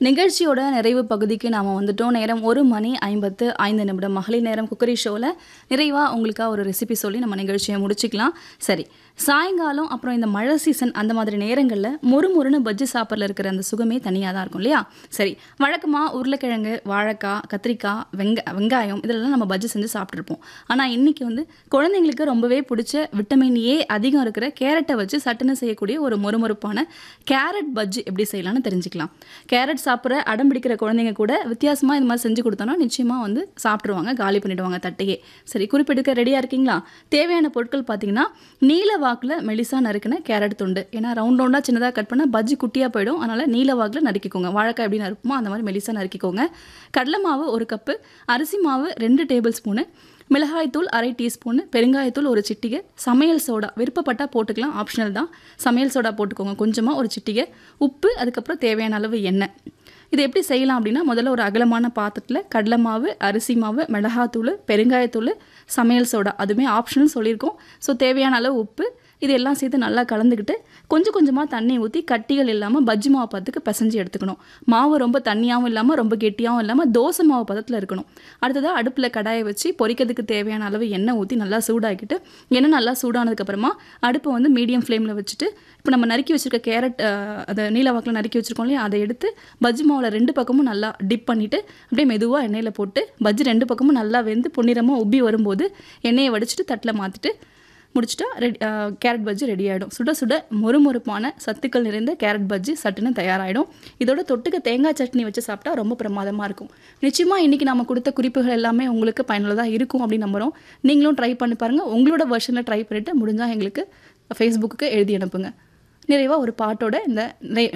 நிகழ்ச்சியோட நிறைவு பகுதிக்கு நாம் வந்துட்டோம் நேரம் ஒரு மணி ஐம்பத்து ஐந்து நிமிடம் மகளிர் நேரம் குக்கரி ஷோவில் நிறைவாக உங்களுக்காக ஒரு ரெசிபி சொல்லி நம்ம நிகழ்ச்சியை முடிச்சுக்கலாம் சரி சாயங்காலம் அப்புறம் இந்த மழை சீசன் அந்த மாதிரி நேரங்களில் மொறு மொறுன்னு பஜ்ஜி சாப்பிட்ல இருக்கிற அந்த சுகமே தனியாக தான் இருக்கும் இல்லையா சரி வழக்கமாக உருளைக்கிழங்கு வாழைக்காய் கத்திரிக்காய் வெங்க வெங்காயம் இதெல்லாம் நம்ம பஜ்ஜி செஞ்சு சாப்பிட்ருப்போம் ஆனால் இன்றைக்கி வந்து குழந்தைங்களுக்கு ரொம்பவே பிடிச்ச விட்டமின் ஏ அதிகம் இருக்கிற கேரட்டை வச்சு சட்டுன்னு செய்யக்கூடிய ஒரு மொறுமொறுப்பான கேரட் பஜ்ஜி எப்படி செய்யலாம்னு தெரிஞ்சுக்கலாம் கேரட் சாப்பிட்ற அடம் பிடிக்கிற குழந்தைங்க கூட வித்தியாசமாக இது மாதிரி செஞ்சு கொடுத்தோன்னா நிச்சயமாக வந்து சாப்பிட்ருவாங்க காலி பண்ணிடுவாங்க தட்டையே சரி குறிப்பெடுக்க ரெடியாக இருக்கீங்களா தேவையான பொருட்கள் பார்த்தீங்கன்னா நீல வாக்கில் மெலிசா நறுக்கின கேரட் துண்டு ஏன்னா ரவுண்ட் ரவுண்டாக சின்னதாக கட் பண்ணால் பஜ்ஜி குட்டியாக போயிடும் அதனால் நீல வாக்கில் நறுக்கிக்கோங்க வாழைக்காய் எப்படி நறுக்குமோ அந்த மாதிரி மெலிசா நறுக்கிக்கோங்க கடலை மாவு ஒரு கப்பு அரிசி மாவு ரெண்டு டேபிள் ஸ்பூனு மிளகாய்த்தூள் அரை டீஸ்பூன் பெருங்காயத்தூள் ஒரு சிட்டிகை சமையல் சோடா விருப்பப்பட்டால் போட்டுக்கலாம் ஆப்ஷனல் தான் சமையல் சோடா போட்டுக்கோங்க கொஞ்சமாக ஒரு சிட்டிகை உப்பு அதுக்கப்புறம் தேவையான அளவு எண்ணெய் இது எப்படி செய்யலாம் அப்படின்னா முதல்ல ஒரு அகலமான பாத்திரத்தில் கடலை மாவு அரிசி மாவு மிளகாத்தூள் பெருங்காயத்தூள் சமையல் சோடா அதுவுமே ஆப்ஷனல் சொல்லியிருக்கோம் ஸோ தேவையான அளவு உப்பு இது எல்லாம் சேர்த்து நல்லா கலந்துக்கிட்டு கொஞ்சம் கொஞ்சமாக தண்ணி ஊற்றி கட்டிகள் இல்லாமல் பஜ்ஜி மாவு பதத்துக்கு பிசைஞ்சு எடுத்துக்கணும் மாவு ரொம்ப தண்ணியாகவும் இல்லாமல் ரொம்ப கெட்டியாகவும் இல்லாமல் தோசை மாவு பதத்தில் இருக்கணும் அடுத்ததாக அடுப்பில் கடாயை வச்சு பொரிக்கிறதுக்கு தேவையான அளவு எண்ணெய் ஊற்றி நல்லா சூடாக்கிட்டு எண்ணெய் நல்லா சூடானதுக்கப்புறமா அடுப்பை வந்து மீடியம் ஃப்ளேமில் வச்சுட்டு இப்போ நம்ம நறுக்கி வச்சுருக்க கேரட் அதை நீலவாக்கில் நறுக்கி வச்சுருக்கோம் இல்லையா அதை எடுத்து பஜ்ஜி மாவில் ரெண்டு பக்கமும் நல்லா டிப் பண்ணிவிட்டு அப்படியே மெதுவாக எண்ணெயில் போட்டு பஜ்ஜி ரெண்டு பக்கமும் நல்லா வெந்து பொன்னிறமாக உப்பி வரும்போது எண்ணெயை வடிச்சிட்டு தட்டில் மாற்றிட்டு முடிச்சிட்டா ரெடி கேரட் பஜ்ஜி ரெடி ஆகிடும் சுட சுட மொறுமொறுப்பான சத்துக்கள் நிறைந்த கேரட் பஜ்ஜி சட்டுன்னு தயாராகிடும் இதோட தொட்டுக்க தேங்காய் சட்னி வச்சு சாப்பிட்டா ரொம்ப பிரமாதமாக இருக்கும் நிச்சயமாக இன்றைக்கி நம்ம கொடுத்த குறிப்புகள் எல்லாமே உங்களுக்கு பயனுள்ளதாக இருக்கும் அப்படின்னு நம்புகிறோம் நீங்களும் ட்ரை பண்ணி பாருங்கள் உங்களோட வெர்ஷனில் ட்ரை பண்ணிவிட்டு முடிஞ்சால் எங்களுக்கு ஃபேஸ்புக்கு எழுதி அனுப்புங்க நிறைவாக ஒரு பாட்டோட இந்த